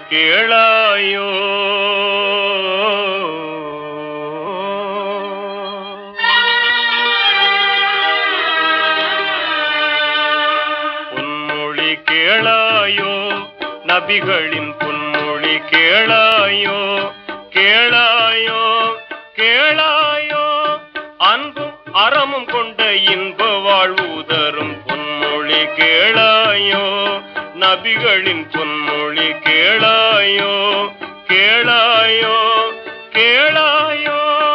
கேளாயோ பொன்மொழி கேளாயோ நபிகளின் பொன்மொழி கேளாயோ கேளாயோ கேளாயோ அன்பும் அறமும் கொண்ட இன்ப வாழ்வு தரும் பொன்மொழி கேளாயோ நபிகளின் பொன்மொழி கேளாயோ கேளாயோ கேளாயோ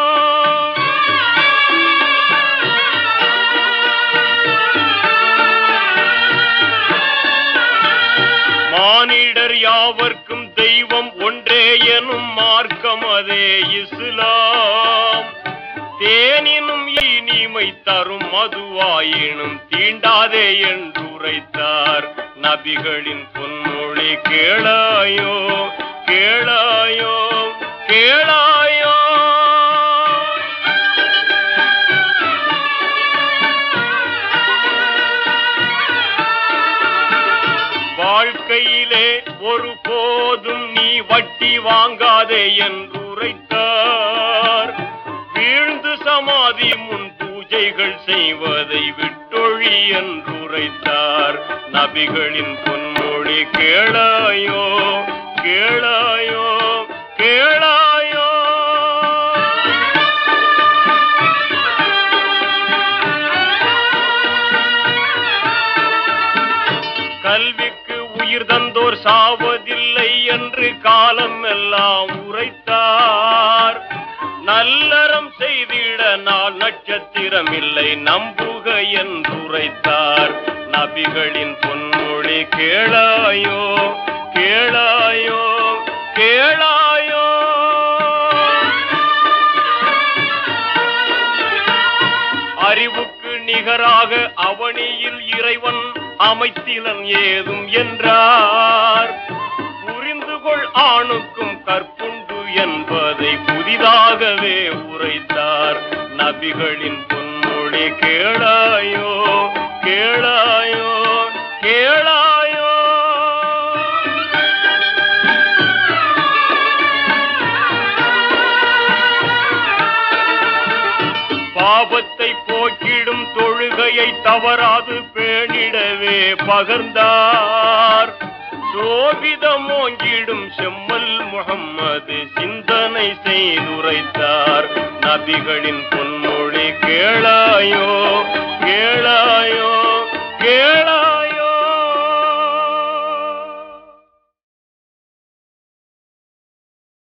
மானிடர் யாவர்க்கும் தெய்வம் ஒன்றே எனும் மார்க்கம் அதே இஸ்லாம் தேனினும் இனிமை தரும் மதுவாயினும் தீண்டாதே என்றுரைத்தார் நபிகளின் பொன்மொழி கேளாயோ கேளாயோ கேளாயோ வாழ்க்கையிலே ஒரு போதும் நீ வட்டி வாங்காதே என்று உரைத்தார் வீழ்ந்து சமாதி முன் பூஜைகள் செய்வதை விட்டொழி என்று உரைத்தார் நபிகளின் பொன்மொழி கேளாயோ கேளாயோ கேளாயோ கல்விக்கு உயிர் தந்தோர் சாவதில்லை என்று காலம் எல்லாம் உரைத்தார் நல்லறம் செய்திட நாள் நட்சத்திரம் இல்லை நம்புக என்று உரைத்தார் நபிகளின் பொன்மொழி கேளாயோ கேளாயோ கேளாயோ அறிவுக்கு நிகராக அவனியில் இறைவன் அமைத்திலன் ஏதும் என்றார் புரிந்து கொள் ஆணுக்கும் கற்புண்டு என்பதை புதிதாகவே உரைத்தார் நபிகளின் பொன்மொழி கேளாயோ கேளாயோ கேளாயோ பாவத்தை போக்கிடும் தொழுகையை தவறாது பேணிடவே பகர்ந்தார் சோபிதம் ஓங்கிடும் செம்மல் முகம்மது சிந்தனை செய்துரைத்தார் நபிகளின் பொன்மொழி கேளாயோ